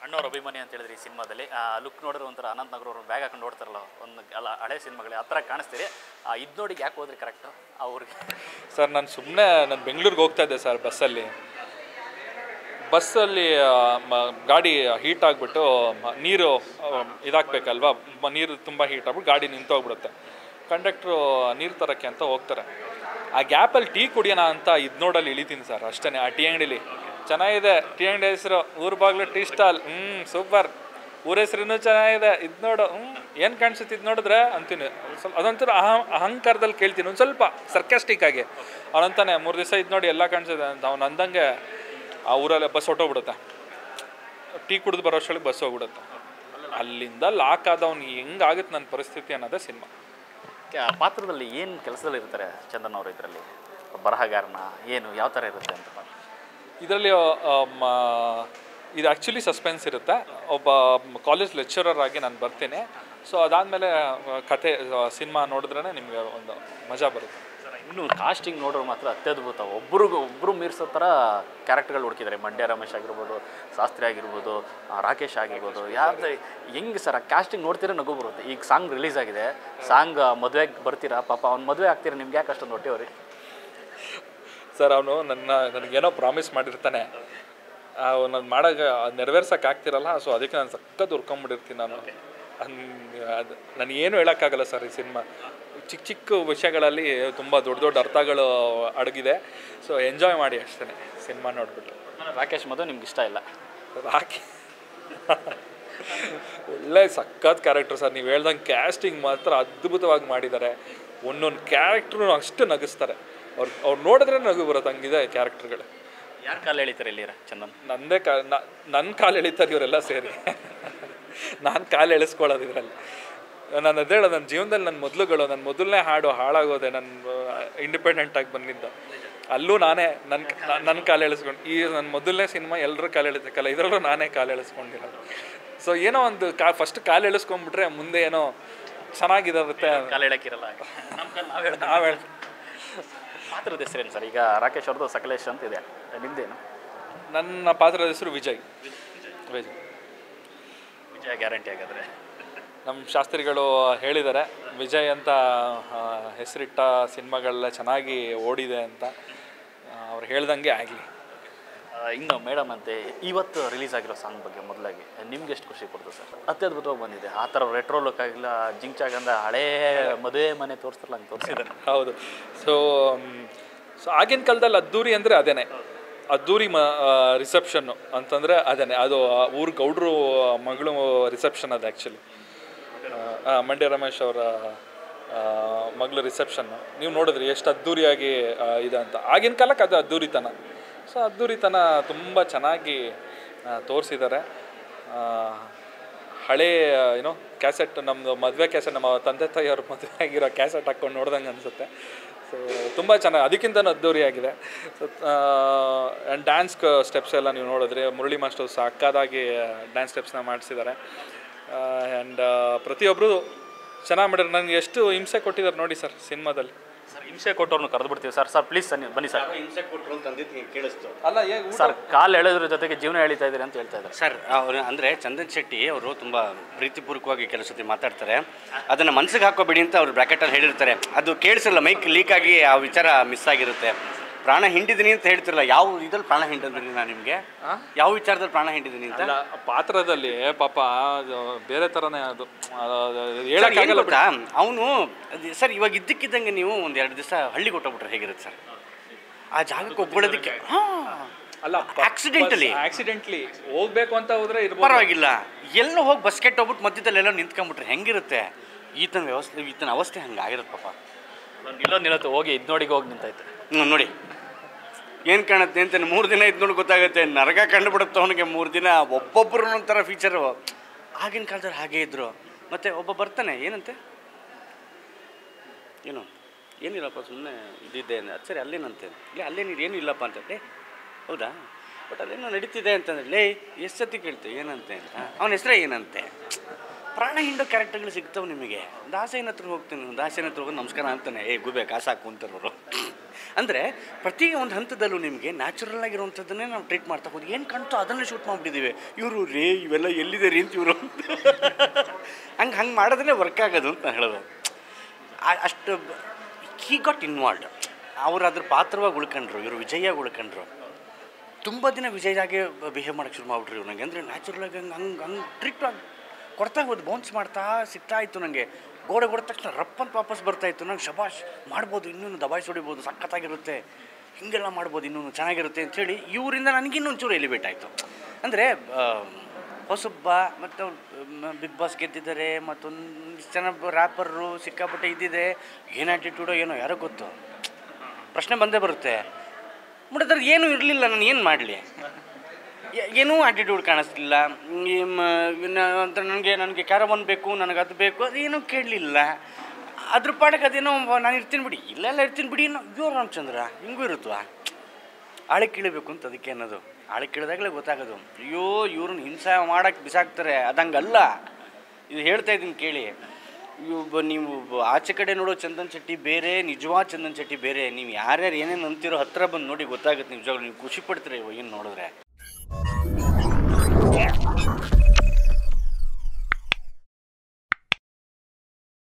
ಅಣ್ಣವ್ರ ಅಭಿಮಾನಿ ಅಂತ ಹೇಳಿದ್ರಿ ಈ ಸಿನಿಮಾದಲ್ಲಿ ಲುಕ್ ನೋಡಿದ್ರೆ ಒಂಥರ ಅನಂತ್ ನಗರ ಅವ್ರು ಬ್ಯಾಗ್ ಹಾಕೊಂಡು ಓಡ್ತಾರಲ್ಲ ಒಂದು ಅಲ್ಲ ಹಳೆ ಸಿನಿಮಾಗಳು ಆ ಥರ ಕಾಣಿಸ್ತೀರಿ ಇದು ನೋಡಿ ಯಾಕೆ ಹೋದ್ರಿ ಕರೆಕ್ಟು ಅವ್ರಿಗೆ ಸರ್ ನಾನು ಸುಮ್ಮನೆ ನಾನು ಬೆಂಗಳೂರಿಗೆ ಹೋಗ್ತಾ ಇದ್ದೆ ಸರ್ ಬಸ್ಸಲ್ಲಿ ಬಸ್ಸಲ್ಲಿ ಆ, ಮ- ಗಾಡಿ ಹೀಟ್ ಆಗಿಬಿಟ್ಟು ನೀರು ಆ, ಇದಾಗಬೇಕಲ್ವಾ ಮ- ನೀರು ತುಂಬ ಹೀಟ್ ಆಗ್ಬಿಟ್ಟು ಗಾಡಿ ನಿಂತೋಗ್ಬಿಡುತ್ತೆ ಕಂಡಕ್ಟ್ರು ನೀರು ತರೋಕ್ಕೆ ಅಂತ ಹೋಗ್ತಾರೆ ಆ ಗ್ಯಾಪಲ್ಲಿ ಟೀ ಕುಡಿಯೋಣ ಅಂತ ಇದು ನೋಡಲ್ಲಿ ಇಳಿತೀನಿ ಸರ್ ಅಷ್ಟೇ ಆ ಟೀ ಅಂಗಡಿಲಿ ಚೆನ್ನಾಗಿದೆ ಟೀ ಅಂಗಡಿ ಹೆಸರು ಊರ ಬಾಗ್ಲು ಟೀ ಸ್ಟಾಲ್ ಹ್ಞೂ ಸೂಪರ್ ಊರ ಹೆಸರು ಚೆನ್ನಾಗಿದೆ ಇದು ನೋಡು ಹ್ಞೂ ಏನು ಕಾಣಿಸುತ್ತೆ ಇದು ನೋಡಿದ್ರೆ ಅಂತೀನಿ ಸ್ವಲ್ಪ ಅದೊಂಥರ ಅಹ ಅಹಂಕಾರದಲ್ಲಿ ಕೇಳ್ತೀನಿ ಒಂದು ಸ್ವಲ್ಪ ಸರ್ಕ್ಯಾಸ್ಟಿಕ್ ಆಗಿ ಅವನಂತಾನೆ ಮೂರು ದಿವಸ ಇದು ನೋಡಿ ಎಲ್ಲ ಕಾಣಿಸುತ್ತೆ ಅಂತ ಅವ್ನು ಅಂದಂಗೆ ಆ ಊರಲ್ಲಿ ಬಸ್ ಹೊಟ್ಟೋಗ್ಬಿಡುತ್ತೆ ಟೀ ಕುಡಿದು ಬರೋಷ್ಟೊಳಗೆ ಬಸ್ ಹೋಗ್ಬಿಡುತ್ತೆ ಅಲ್ಲಿಂದ ಲಾಕ್ ಆದವ್ನು ಹೆಂಗಾಗುತ್ತೆ ನನ್ನ ಪರಿಸ್ಥಿತಿ ಅನ್ನೋದೇ ಸಿನಿಮಾ ಆ ಪಾತ್ರದಲ್ಲಿ ಏನು ಕೆಲಸದಲ್ಲಿ ಇರ್ತಾರೆ ಚಂದನ್ ಅವರು ಇದರಲ್ಲಿ ಬರಹಗಾರನ ಏನು ಯಾವ ಥರ ಇರುತ್ತೆ ಅಂತ ಇದರಲ್ಲಿ ಇದು ಆ್ಯಕ್ಚುಲಿ ಸಸ್ಪೆನ್ಸ್ ಇರುತ್ತೆ ಒಬ್ಬ ಕಾಲೇಜ್ ಲೆಕ್ಚರರ್ ಆಗಿ ನಾನು ಬರ್ತೀನಿ ಸೊ ಅದಾದಮೇಲೆ ಕತೆ ಸಿನಿಮಾ ನೋಡಿದ್ರೇ ನಿಮಗೆ ಒಂದು ಮಜಾ ಬರುತ್ತೆ ಇನ್ನು ಕಾಸ್ಟಿಂಗ್ ನೋಡೋರು ಮಾತ್ರ ಅತ್ಯದ್ಭುತ ಒಬ್ರಿಗೂ ಒಬ್ಬರು ಮೀರ್ಸೋ ಥರ ಕ್ಯಾರೆಕ್ಟರ್ಗಳು ಹುಡುಕಿದ್ದಾರೆ ಮಂಡ್ಯ ರಮೇಶ್ ಆಗಿರ್ಬೋದು ಶಾಸ್ತ್ರಿ ಆಗಿರ್ಬೋದು ಆ, ರಾಕೇಶ್ ಆಗಿರ್ಬೋದು ಯಾವ್ದು ಹೆಂಗೆ ಸರ್ ಆ ಕಾಸ್ಟಿಂಗ್ ನೋಡ್ತೀರಾ ನಗು ಬರುತ್ತೆ ಈಗ ಸಾಂಗ್ ರಿಲೀಸ್ ಆಗಿದೆ ಸಾಂಗ್ ಮದುವೆಗೆ ಬರ್ತೀರಾ ಪಾಪ ಅವ್ನು ಮದುವೆ ಆಗ್ತೀರಾ ನಿಮ್ಗೆ ಯಾಕೆ ಅಷ್ಟೊಂದು ಹೊಟ್ಟೆವ್ರಿ ಸರ್ ಅವನು ನನ್ನ ನನಗೇನೋ ಪ್ರಾಮಿಸ್ ಮಾಡಿರ್ತಾನೆ ಅವನು ಮಾಡೋಕೆ ನೆರವೇರ್ಸೋಕೆ ಆಗ್ತಿರಲ್ಲ ಸೊ ಅದಕ್ಕೆ ನಾನು ಸಖತ್ ಹುರ್ಕೊಂಬಿಟ್ಟಿರ್ತೀನಿ ನಾನು ಅದು ನನಗೇನು ಹೇಳೋಕ್ಕಾಗಲ್ಲ ಸರ್ ಈ ಸಿನಿಮಾ ಚಿಕ್ಕ ಚಿಕ್ಕ ವಿಷಯಗಳಲ್ಲಿ ತುಂಬ ದೊಡ್ಡ ದೊಡ್ಡ ಅರ್ಥಗಳು ಅಡಗಿದೆ ಸೊ ಎಂಜಾಯ್ ಮಾಡಿ ಅಷ್ಟೇ ಸಿನಿಮಾ ನೋಡಿಬಿಟ್ಟು ರಾಕೇಶ್ ಮದುವೆ ನಿಮ್ಗೆ ಇಷ್ಟ ಇಲ್ಲ ರಾಕಿ ಒಳ್ಳೆ ಸಖತ್ ಕ್ಯಾರೆಕ್ಟರ್ ಸರ್ ನೀವು ಹೇಳ್ದಂಗೆ ಕ್ಯಾಸ್ಟಿಂಗ್ ಮಾತ್ರ ಅದ್ಭುತವಾಗಿ ಮಾಡಿದ್ದಾರೆ ಒಂದೊಂದು ಕ್ಯಾರೆಕ್ಟ್ರು ಅಷ್ಟು ನಗಿಸ್ತಾರೆ ಅವ್ರು ಅವ್ರು ನೋಡಿದ್ರೆ ನಗು ಬರುತ್ತೆ ಹಂಗಿದೆ ಕ್ಯಾರೆಕ್ಟರ್ಗಳು ಯಾರು ಕಾಲು ಎಳಿತಾರೆ ಇಲ್ಲಿರ ಚಂದನ್ ನಂದೇ ಕಾ ನನ್ನ ಕಾಲು ಎಳಿತಾರೆ ಇವರೆಲ್ಲ ಸೇರಿ ನಾನು ಕಾಲು ಎಳಿಸ್ಕೊಳ್ಳೋದು ಇದರಲ್ಲಿ ನಾನು ಅದೇ ಹೇಳೋದು ನನ್ನ ಜೀವನದಲ್ಲಿ ನನ್ನ ಮೊದಲುಗಳು ನನ್ನ ಮೊದಲನೇ ಹಾಡು ಹಾಳಾಗೋದೆ ನನ್ನ ಇಂಡಿಪೆಂಡೆಂಟ್ ಆಗಿ ಬಂದಿದ್ದ ಅಲ್ಲೂ ನಾನೇ ನನ್ನ ನನ್ನ ಕಾಲು ಎಳಿಸ್ಕೊಂಡು ಈ ನನ್ನ ಮೊದಲನೇ ಸಿನಿಮಾ ಎಲ್ಲರೂ ಕಾಲು ಎಳಿತಕ್ಕಲ್ಲ ಇದರಲ್ಲೂ ನಾನೇ ಕಾಲು ಎಳಿಸ್ಕೊಂಡಿರೋದು ಸೊ ಏನೋ ಒಂದು ಕಾ ಫಸ್ಟ್ ಕಾಲು ಎಳಿಸ್ಕೊಂಡ್ಬಿಟ್ರೆ ಮುಂದೆ ಏನೋ ಚೆನ್ನಾಗಿರುತ್ತೆ ಕಾಲು ಎಳಕ್ಕಿರಲ್ಲ ನಮ್ಮ ಕಾಲು ನಾವು ಹೇಳ್ತಾ ನಾವು ಹೇಳ ಪಾತ್ರದ ಹೆಸರೇನು ಸರ್ ಈಗ ರಾಕೇಶ್ ಅವ್ರದ್ದು ಸಕಲೇಶ್ ಅಂತ ಇದೆ ನಿಮ್ದೇನು ನನ್ನ ಪಾತ್ರದ ಹೆಸರು ವಿಜಯ್ ವಿಜಯ್ ವಿಜಯ ಗ್ಯಾರಂಟಿ ಆಗಿದ್ರೆ ನಮ್ಮ ಶಾಸ್ತ್ರಿಗಳು ಹೇಳಿದ್ದಾರೆ ವಿಜಯ್ ಅಂತ ಆ, ಹೆಸರಿಟ್ಟ ಸಿನಿಮಾಗಳೆಲ್ಲ ಚೆನ್ನಾಗಿ ಓಡಿದೆ ಅಂತ ಆ, ಅವ್ರು ಹೇಳ್ದಂಗೆ ಆಗಲಿ ಇನ್ನು ಮೇಡಮ್ ಅಂತೆ ಇವತ್ತು ರಿಲೀಸ್ ಆಗಿರೋ ಸಾಂಗ್ ಬಗ್ಗೆ ಮೊದಲಾಗಿ ನಿಮ್ಗೆ ಎಷ್ಟು ಖುಷಿ ಕೊಡ್ತು ಸರ್ ಅತ್ಯದ್ಭುತವಾಗಿ ಬಂದಿದೆ ಆ ಥರ ರೆಟ್ರೋ ಲುಕ್ ಆಗಿಲ್ಲ ಜಿಂಚಾಗಂದ ಹಳೇ ಮದುವೆ ಮನೆ ತೋರಿಸ್ತಾರಲ್ಲ ಹಂಗೆ ತೋರಿಸಿದ್ದಾರೆ ಹೌದು ಸೊ ಸೊ ಆಗಿನ ಕಾಲದಲ್ಲಿ ಅದ್ದೂರಿ ಅಂದರೆ ಅದೇನೆ ಅದ್ದೂರಿ ಮ ರಿಸೆಪ್ಷನ್ನು ಅಂತಂದರೆ ಅದೇನೆ ಅದು ಆ ಊರ್ ಗೌಡ್ರು ಮಗಳು ರಿಸೆಪ್ಷನ್ ಅದು ಆ್ಯಕ್ಚುಲಿ ಮಂಡ್ಯ ರಮೇಶ್ ಅವರ ಆ, ಮಗಳು ರಿಸೆಪ್ಷನ್ನು ನೀವು ನೋಡಿದ್ರಿ ಎಷ್ಟು ಅದ್ದೂರಿಯಾಗಿ ಆ, ಇದೆ ಅಂತ ಆಗಿನ ಕಾಲಕ್ಕೆ ಅದು ಅದ್ದೂರಿತನ ಸೊ ಅದ್ದೂರಿತನ ತುಂಬ ಚೆನ್ನಾಗಿ ತೋರಿಸಿದ್ದಾರೆ ಹಳೇ ಏನೋ ಕ್ಯಾಸೆಟ್ ನಮ್ಮದು ಮದುವೆ ಕ್ಯಾಸೆಟ್ ನಮ್ಮ ತಂದೆ ತಾಯಿಯವ್ರ ಮದುವೆ ಆಗಿರೋ ಕ್ಯಾಸೆಟ್ ಹಾಕ್ಕೊಂಡು ನೋಡ್ದಂಗೆ ಅನಿಸುತ್ತೆ ಸೊ ತುಂಬ ಚೆನ್ನಾಗಿ ಅದಕ್ಕಿಂತನೂ ಅದ್ದೂರಿಯಾಗಿದೆ ಸೊ ಆ್ಯಂಡ್ ಡ್ಯಾನ್ಸ್ ಸ್ಟೆಪ್ಸ್ ಎಲ್ಲ ನೀವು ನೋಡಿದ್ರೆ ಮುರಳಿ ಮಾಸ್ಟರ್ ಸಾಕಾದಾಗಿ ಡ್ಯಾನ್ಸ್ ಸ್ಟೆಪ್ಸ್ನ ಮಾಡಿಸಿದ್ದಾರೆ ಆ್ಯಂಡ್ ಪ್ರತಿಯೊಬ್ಬರು ಚೆನ್ನಾಗಿ ಮಾಡಿದ್ರು ನನಗೆ ಎಷ್ಟು ಹಿಂಸೆ ಕೊಟ್ಟಿದ್ದಾರೆ ನೋಡಿ ಸರ್ ಸಿನಿಮಾದಲ್ಲಿ ಸರ್ ಹಿಂಸೆ ಕೊಟ್ಟವ್ರನ್ನ ಕರೆದು ಬಿಡ್ತೀವಿ ಸರ್ ಸರ್ ಪ್ಲೀಸ್ ಸರ್ ಬನ್ನಿ ಸರ್ ಹಿಂಸೆ ಕೊಟ್ಟರು ಅಂತ ಅಂದಿದ್ದು ಕೇಳಿಸ್ತು ಅಲ್ಲ ಏ ಸರ್ ಕಾಲು ಎಳೆದ್ರ ಜೊತೆಗೆ ಜೀವನ ಎಳಿತಾ ಇದ್ದೀರಿ ಅಂತ ಹೇಳ್ತಾ ಇದ್ದಾರೆ ಸರ್ ಅವರು ಅಂದರೆ ಚಂದನ್ ಶೆಟ್ಟಿ ಅವರು ತುಂಬ ಪ್ರೀತಿಪೂರ್ವಕವಾಗಿ ಕೆಲವು ಸತಿ ಮಾತಾಡ್ತಾರೆ ಅದನ್ನು ಮನಸ್ಸಿಗೆ ಹಾಕೋಬೇಡಿ ಅಂತ ಅವ್ರು ಬ್ರ್ಯಾಕೆಟಲ್ಲಿ ಹೇಳಿರ್ತಾರೆ ಅದು ಕೇಳಿಸಿರಲ್ಲ ಮೈಕ್ ಲೀಕ್ ಆಗಿ ಆ ವಿಚಾರ ಮಿಸ್ ಆಗಿರುತ್ತೆ ಪ್ರಾಣ ಹಿಂಡಿದ್ದೀನಿ ಅಂತ ಹೇಳ್ತಿರಲ್ಲ ಯಾವ ಇದ್ರಲ್ಲಿ ಪ್ರಾಣ ಹಿಂಡಿದ್ರಿ ನಾನು ನಿಮಗೆ ಯಾವ ವಿಚಾರದಲ್ಲಿ ಪ್ರಾಣ ಹಿಂಡಿದ್ದೀನಿ ಅಂತ ಅಲ್ಲ ಪಾತ್ರದಲ್ಲಿ ಪಾಪ ಅದು ಬೇರೆ ಥರನೇ ಅದು ಅದು ಸರ್, ಏನ್ ಹೇಳಕ್ಕಾಗಲ್ಲ ಗೊತ್ತಾ ಅವನು ಸರ್ ಇವಾಗ ಇದ್ದಕ್ಕಿದ್ದಂಗೆ ನೀವು ಒಂದು ಎರಡು ದಿವಸ ಹಳ್ಳಿಗೆ ಹೊಟ್ಟೋಗ್ಬಿಟ್ರೆ ಹೇಗಿರುತ್ತೆ ಸರ್ ಆ ಜಾಗಕ್ಕೆ ಒಪ್ಕೊಳ್ಳೋದಕ್ಕೆ ಅಲ್ಲ ಆಕ್ಸಿಡೆಂಟಲಿ ಆಕ್ಸಿಡೆಂಟ್ಲಿ ಹೋಗ್ಬೇಕು ಅಂತ ಹೋದ್ರೆ ಇರ್ಬೋದು ಪರವಾಗಿಲ್ಲ ಎಲ್ಲೋ ಹೋಗಿ ಬಸ್ ಕೆಟ್ಟೋಗ್ಬಿಟ್ಟು ಮಧ್ಯದಲ್ಲಿ ಎಲ್ಲ ನಿಂತ್ಕೊಂಡ್ಬಿಟ್ರೆ ಹೆಂಗಿರುತ್ತೆ ಈತನ ವ್ಯವಸ್ಥೆ ಈತನ ಅವಸ್ಥೆ ಹಂಗಾಗಿರುತ್ತೆ ಪಾಪ ನಿಲ್ಲೋ ನಿಲ್ಲತ್ತು ಹೋಗಿ ಇದು ನೋಡಿ ಹೋಗಿ ನಿಂತೈತೆ ಹ್ಮ್, ನೋಡಿ ಏನು ಕಾಣುತ್ತೆ ಅಂತ ಮೂರು ದಿನ ಇದ್ದು ನೋಡಿ ಗೊತ್ತಾಗುತ್ತೆ ನರಕ ಕಂಡುಬಿಡುತ್ತೆ ಅವನಿಗೆ ಮೂರು ದಿನ ಒಬ್ಬೊಬ್ಬರು ಒಂಥರ ಫೀಚರು ಆಗಿನ ಕಾಲದಲ್ಲಿ ಹಾಗೇ ಇದ್ರು ಮತ್ತೆ ಒಬ್ಬ ಬರ್ತಾನೆ ಏನಂತೆ ಏನು ಏನಿಲ್ಲಪ್ಪ ಸುಮ್ಮನೆ ಇದ್ದಿದ್ದೆ ಅಂದೆ ಅದು ಸರಿ ಅಲ್ಲೇನಂತೆ ಲೇ ಅಲ್ಲೇನಿದೆ ಏನೂ ಇಲ್ಲಪ್ಪ ಅಂತ ಲೇ ಹೌದಾ ಬಟ್ ಅಲ್ಲೇನೋ ನಡೀತಿದೆ ಅಂತಂದ್ರೆ ಲೇ ಎಷ್ಟು ಸತಿ ಕೇಳ್ತೆ ಏನಂತೆ ಅಂತ ಅವನ ಹೆಸರೇ ಏನಂತೆ ಪ್ರಾಣ ಹಿಂಡೋ ಕ್ಯಾರೆಕ್ಟರ್ಗಳು ಸಿಗ್ತಾವೆ ನಿಮಗೆ ದಾಸೇನ ಹತ್ರ ಹೋಗ್ತೀನಿ ದಾಸೇನ ಹತ್ರ ಹೋಗಿ ನಮಸ್ಕಾರ ಅಂತಾನೆ ಏ ಗುಬೆ ಕಾಸು ಹಾಕು ಅಂತಾರೆ ಅವರು ಅಂದರೆ ಪ್ರತಿ ಒಂದು ಹಂತದಲ್ಲೂ ನಿಮಗೆ ನ್ಯಾಚುರಲ್ ಆಗಿರುವಂಥದ್ದನ್ನೇ ನಾವು ಟ್ರೀಟ್ ಮಾಡ್ತಾ ಹೋದ್ವಿ ಏನು ಕಾಣ್ತೋ ಅದನ್ನೇ ಶೂಟ್ ಮಾಡಿಬಿಟ್ಟಿದ್ದೀವಿ ಇವರು ರೇ ಇವೆಲ್ಲ ಎಲ್ಲಿದೆ ರೀ ಅಂತ ಇವರು ಹಂಗೆ ಹಂಗೆ ಮಾಡೋದನ್ನೇ ವರ್ಕ್ ಆಗೋದು ಅಂತ ನಾನು ಹೇಳೋದು ಆ- ಅಷ್ಟು ಹೀ ಗಾಟ್ ಇನ್ವಾಲ್ವ್ಡ್ ಅವ್ರು ಅದ್ರ ಪಾತ್ರವಾಗಿ ಉಳ್ಕೊಂಡ್ರು ಇವರು ವಿಜಯಾಗಿ ಉಳ್ಕೊಂಡ್ರು ತುಂಬ ದಿನ ವಿಜಯಾಗೆ ಬಿಹೇವ್ ಮಾಡೋಕ್ಕೆ ಶುರು ಮಾಡ್ಬಿಟ್ರಿ ಇವ್ರು ನನಗೆ ಅಂದರೆ ನ್ಯಾಚುರಲ್ ಆಗಿ ಹಂಗೆ ಹಂಗೆ ಹಂಗೆ ಟ್ರೀಟ್ ಕೊಡ್ತಾ ಹೋದ್ ಬೌನ್ಸ್ ಮಾಡ್ತಾ ಸಿಗ್ತಾ ಇತ್ತು ನನಗೆ ಗೋಡೆ ಹೊಡೆದ ತಕ್ಷಣ ರಪ್ ಅಂತ ವಾಪಸ್ ಬರ್ತಾ ಇತ್ತು ನಂಗೆ ಶಬಾಷ್ ಮಾಡ್ಬೋದು ಇನ್ನೂ ದಬಾಯಿಸಿ ಹೊಡಿಬೋದು ಸಖತ್ತಾಗಿರುತ್ತೆ ಹೀಗೆಲ್ಲ ಮಾಡ್ಬೋದು ಇನ್ನೂ ಚೆನ್ನಾಗಿರುತ್ತೆ ಅಂಥೇಳಿ ಇವರಿಂದ ನನಗೆ ಇನ್ನೊಂಚೂರು ಎಲಿವೇಟ್ ಆಯಿತು ಅಂದರೆ ಹೊಸಬ್ಬ ಮತ್ತು ಬಿಗ್ ಬಾಸ್ ಗೆದ್ದಿದ್ದಾರೆ ಮತ್ತೊಂದು ಜನ ರ್ಯಾಪರು ಸಿಕ್ಕಾಪಟ್ಟೆ ಇದ್ದಿದೆ ಏನು ಆ್ಯಟಿಟ್ಯೂಡೋ ಏನೋ ಯಾರೋ ಗೊತ್ತು ಪ್ರಶ್ನೆ ಬಂದೇ ಬರುತ್ತೆ ಬಟ್ ಅದ್ರಲ್ಲಿ ಏನೂ ಇರಲಿಲ್ಲ ನಾನು ಏನು ಮಾಡಲಿ ಏನೂ ಆ್ಯಟಿಟ್ಯೂಡ್ ಕಾಣಿಸ್ಲಿಲ್ಲ ಅಂತ ನನಗೆ ನನಗೆ ಕ್ಯಾರವನ್ ಬೇಕು ನನಗೆ ಅದು ಬೇಕು ಅದೇನೂ ಕೇಳಲಿಲ್ಲ ಅದ್ರ ಪಾಡಕ್ಕೆ ಅದೇನೋ ನಾನು ಇರ್ತೀನಿ ಬಿಡಿ ಇಲ್ಲೆಲ್ಲ ಇರ್ತೀನಿ ಬಿಡಿ ಅನ್ನೋ ಅಯ್ಯೋ ರಾಮಚಂದ್ರ ಹಿಂಗೂ ಇರುತ್ತವಾ ಆಳೆ ಕೀಳಬೇಕು ಅಂತ ಅದಕ್ಕೆ ಅನ್ನೋದು ಆಳೆ ಕೀಳಿದಾಗಲೇ ಗೊತ್ತಾಗೋದು ಅಯ್ಯೋ ಇವ್ರನ್ನ ಹಿಂಸೆ ಮಾಡಕ್ಕೆ ಬಿಸಾಕ್ತಾರೆ ಅದಂಗಲ್ಲ ಇದು ಹೇಳ್ತಾ ಇದ್ದೀನಿ ಕೇಳಿ ಇವು ಬ- ನೀವು ಬ- ಆಚೆ ಕಡೆ ನೋಡೋ ಚಂದನ್ ಶೆಟ್ಟಿ ಬೇರೆ ನಿಜವಾದ ಚಂದನ್ ಶೆಟ್ಟಿ ಬೇರೆ ನೀವು ಯಾರ್ಯಾರು ಏನೇನು ಅಂತೀರೋ ಹತ್ರ ಬಂದು ನೋಡಿ ಗೊತ್ತಾಗುತ್ತೆ ನಿಜವಾಗ್ಲೂ ನೀವು ಖುಷಿ ಪಡ್ತೀರ ಏನು ನೋಡಿದ್ರೆ